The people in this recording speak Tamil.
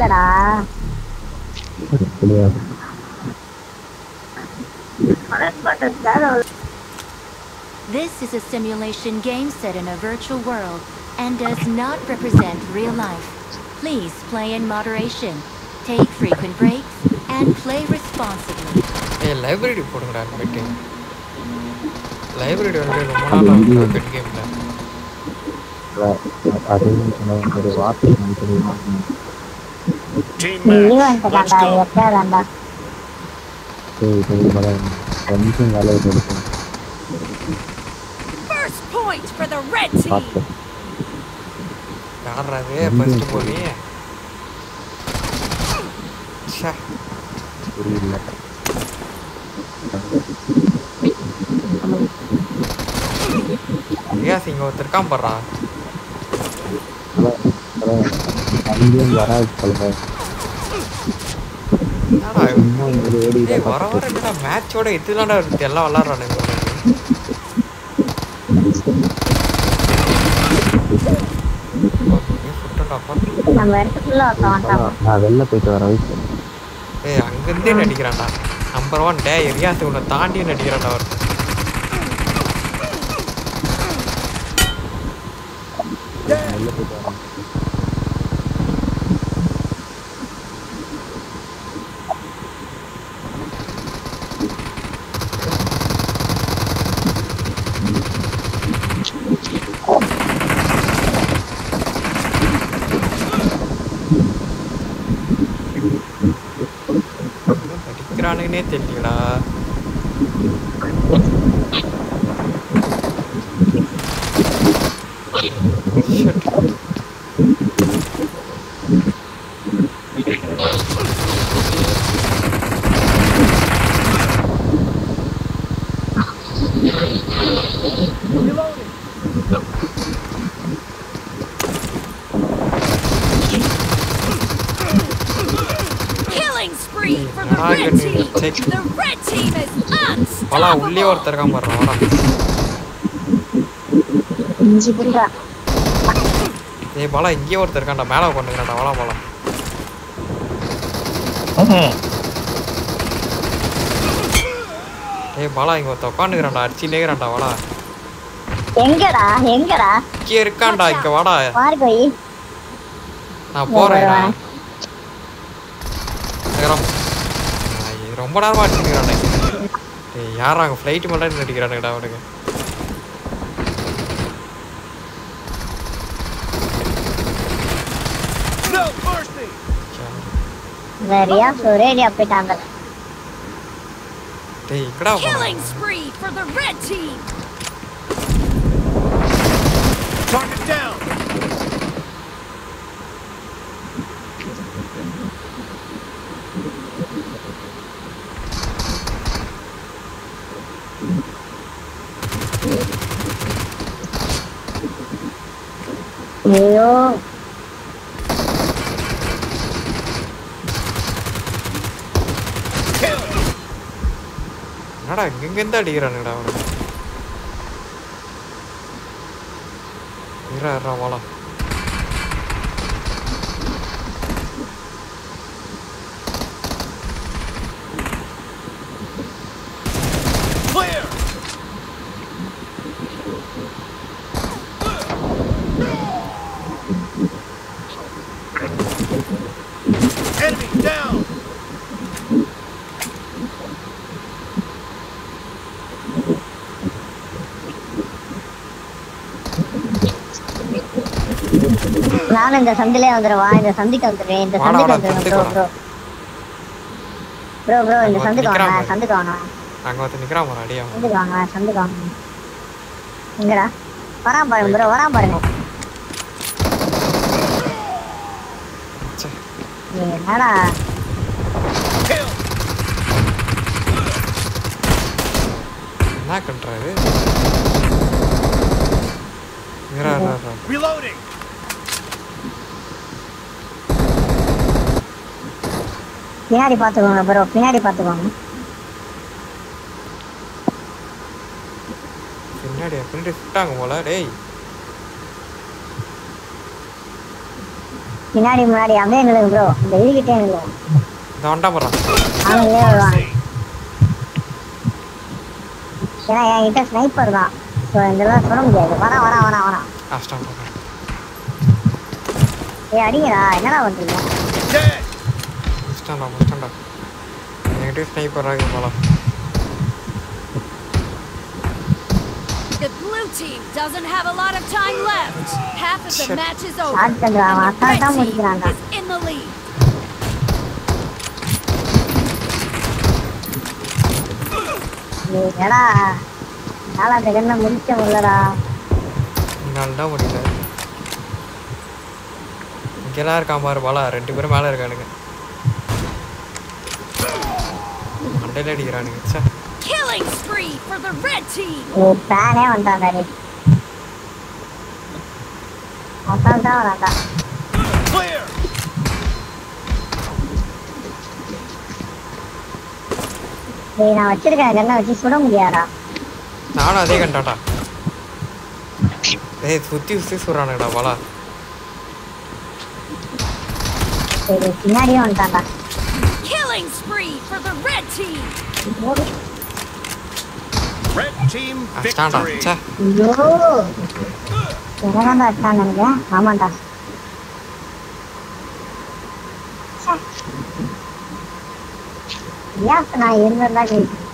எங்கடா தெரியாது This is a simulation game set in a virtual world and does not represent real life. Please play in moderation, take frequent breaks, and play responsibly. ஏய் லைப்ரரி போடுங்கடா பெட்டு லைப்ரரி வந்து ரொம்ப நாளாக பெட் கேமில் அது ஒரு வார்த்தை எனக்கு தெரியுமா Team நீ match. Let's வந்துட்டான்டா go. எப்படாதான்டா சரி சரி படம் கொஞ்சம் வேலையை கொடுக்கும் First point for the red team. பார்த்து யாராவே ஃபர்ஸ்ட் போனி ச்சே புரியல ரியாஸ் இங்கே ஒருத்தர் இருக்கான் பாடுறா அங்கேயும் வராது சொல்லுங்க என்னடா சும்மா இங்கே ஓடி ஏய் வர வர என்னடா மேட்சோட இதுலாம்டா இருக்கு எல்லாம் விளாட்றானுங்க சுட்டண்டாப்பா நம்ம இடத்துக்குள்ள ஒருத்தன் வந்தான் நான் வெளில போயிட்டு வர வயசு ஏய் அங்கேருந்தே நடிக்கிறான்டா நம்பர் ஒன் டே ரியாஸ் உன்னை தாண்டி நடிக்கிறான்டா அவர் வெளில போயிட்டு வரேன் நடிக்கிறானுங்கன்னே தெரியலடா Shit. Killing spree for the Ah, red good team. news. Take- The red team is வாடா உள்ளே unstoppable. ஒருத்தர் இருக்கான் பாடுறா வாடா இஞ்சி புண்டா ஏய் பாலா இங்கேயே ஒருத்தர் இருக்கான்டா மேலே உட்காந்துக்கிறான்டா வாடா பாலா ஏய் பாலா இங்க ஒருத்தன் உட்காந்துக்கிறான்டா அடிச்சு நேக்கிறான்டா வாடா எங்கடா எங்கடா இங்கே இருக்கான்டா இங்க வாடா மாறி போய் நான் போறேன் இதோ நான். நகரம். ஆ, இது ரொம்ப நேரமா அடிச்சுக்கிறானே ஏய் யாரா அங்கே ஃப்ளைட்டு மேலே நடிக்கிறானுங்கடா அவனுக்கு No mercy. நிறையா ஒரேடியா போயிட்டாங்க டேய் எங்கடா Killing போனான்? spree for the red team. Target down. ஐயோ Kill. என்னடா இங்கேருந்து அடிக்கிறானுங்கடா அவனுக்கு இரா இரா வாடா Clear. Enemy down. நானும் இந்த சந்திலே வந்துடுவா இந்த சந்திக்கு வந்துடுவேன் இந்த வாடா, சந்திக்கு வாடா, வந்துடுவேன் ப்ரோ ப்ரோ ப்ரோ ப்ரோ இந்த அங்க சந்துக்கு நிக்கிறான் வாங்க பாரு. சந்துக்கு வாங்க அங்கே ஒருத்தன் நிற்கிறான் பாரு அடியா சந்துக்கு வாங்க சந்துக்கு வாங்க எங்கடா வரான் பாருங்க ப்ரோ வரான் பாருங்க ச்சே. நீ என்னடா Kill. என்ன கண்றாரு இரா இரா இரா Reloading. பின்னாடி பார்த்துக்கோங்க ப்ரோ பின்னாடி பார்த்துக்கோங்க பின்னாடி பின்னாடி சுட்டாங்க போல டேய் பின்னாடி முன்னாடி அப்படியே நில்லுங்க ப்ரோ இந்த இதுகிட்டே நில்லுங்க இந்த வண்டா போடுறான் அவங்களே வருவாங்க ஏன்னா என்கிட்ட ஸ்னைப்பர் தான் ஸோ இதெல்லாம் சொல்ல முடியாது வரா வரா வரா வரா கஷ்டம் போடுறான் ஏய் அடிங்கடா என்னடா பண்றீங்க Dead. முடிச்சிட்டான்டா முடிச்சிட்டான்டா நெகட்டிவ் ஸ்னைப்பர் ஆகி போகலாம் The blue team doesn't have a lot of time left. Half of the Shit. match is over. Shot பண்றா, அவன் And the அசால்ட்டா red team முடிக்கிறான்டா. is in the lead. நீ என்னடா நாலாவது கண்ணை முடிச்ச முடியலடா என்னால் தான் முடியல இங்கெல்லாம் இருக்கான் பாரு பாலா ரெண்டு பேரும் மேலே இருக்கானுங்க மண்டையில அடிக்கிறானுங்க ச்சே Killing spree for the red team. நீ ஃபேனே வந்தாண்டா நீ அசால்ட்டா வரான்டா Clear. நீ நான் வச்சிருக்கேன் கண்ணை வச்சு சுட முடியாதா நானும் அதே கண்டாட்டா ஏய் சுற்றி சுற்றி சொல்கிறானுங்கடா பாலா சரி பின்னாடியே வந்துட்டான்டா Killing spree for the red team. Red team அஷ்டாண்டா victory. ச்சே ஐயோ என்னதான்டா அடிச்சான்னு நினைக்கிறேன் ஆமாண்டா ச்சே. ஏன் நான் இருந்திருந்தா ஜெயிச்சிருப்பேன்.